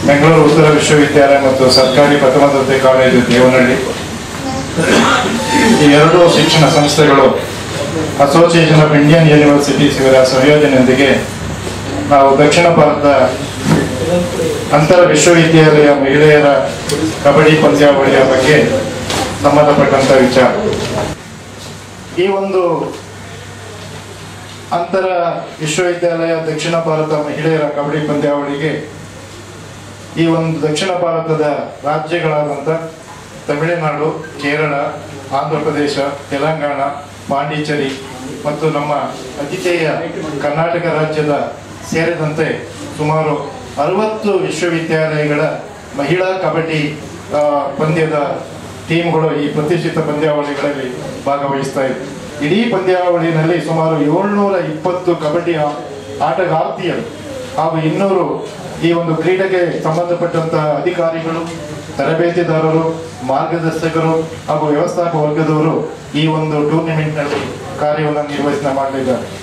ಬೆಂಗಳೂರು ಉತ್ತರ ವಿಶ್ವವಿದ್ಯಾಲಯ ಮತ್ತು ಸರ್ಕಾರಿ ಪ್ರಥಮ ದರ್ಜೆ ಕಾಲೇಜು ದೇವನಹಳ್ಳಿ ಈ ಎರಡೂ ಶಿಕ್ಷಣ ಸಂಸ್ಥೆಗಳು ಅಸೋಸಿಯೇಷನ್ ಆಫ್ ಇಂಡಿಯನ್ ಯೂನಿವರ್ಸಿಟೀಸ್ ಇವರ ಸಂಯೋಜನೆಯೊಂದಿಗೆ ನಾವು ದಕ್ಷಿಣ ಭಾರತ ಅಂತರ ವಿಶ್ವವಿದ್ಯಾಲಯ ಮಹಿಳೆಯರ ಕಬಡ್ಡಿ ಪಂದ್ಯಾವಳಿಯ ಬಗ್ಗೆ ಸಂಬಂಧಪಟ್ಟಂತ ವಿಚಾರ ಈ ಒಂದು ಅಂತರ ವಿಶ್ವವಿದ್ಯಾಲಯ ದಕ್ಷಿಣ ಭಾರತ ಮಹಿಳೆಯರ ಕಬಡ್ಡಿ ಪಂದ್ಯಾವಳಿಗೆ ಈ ಒಂದು ದಕ್ಷಿಣ ಭಾರತದ ರಾಜ್ಯಗಳಾದಂಥ ತಮಿಳುನಾಡು ಕೇರಳ ಆಂಧ್ರ ಪ್ರದೇಶ ತೆಲಂಗಾಣ ಪಾಂಡಿಚೇರಿ ಮತ್ತು ನಮ್ಮ ಅತಿಥೇಯ ಕರ್ನಾಟಕ ರಾಜ್ಯದ ಸೇರಿದಂತೆ ಸುಮಾರು ಅರವತ್ತು ವಿಶ್ವವಿದ್ಯಾಲಯಗಳ ಮಹಿಳಾ ಕಬಡ್ಡಿ ಆ, ಪಂದ್ಯದ ಟೀಮ್ಗಳು ಈ ಪ್ರತಿಷ್ಠಿತ ಪಂದ್ಯಾವಳಿಗಳಲ್ಲಿ ಭಾಗವಹಿಸ್ತಾ ಇದೆ ಇಡೀ ಪಂದ್ಯಾವಳಿನಲ್ಲಿ ಸುಮಾರು ಏಳ್ನೂರ ಇಪ್ಪತ್ತು ಕಬಡ್ಡಿ ಆ- ಆಟಗಾರ್ತಿಯರು ಹಾಗೂ ಇನ್ನೂರು ಈ ಒಂದು ಕ್ರೀಡೆಗೆ ಸಂಬಂಧಪಟ್ಟಂತಹ ಅಧಿಕಾರಿಗಳು ತರಬೇತಿದಾರರು ಮಾರ್ಗದರ್ಶಕರು ಹಾಗೂ ವ್ಯವಸ್ಥಾಪಕ ವರ್ಗದವರು ಈ ಒಂದು ಟೂರ್ನಿಮೆಂಟ್ನಲ್ಲಿ ಕಾರ್ಯವನ್ನು ನಿರ್ವಹಿಸ ಮಾಡಲಿದ್ದಾರೆ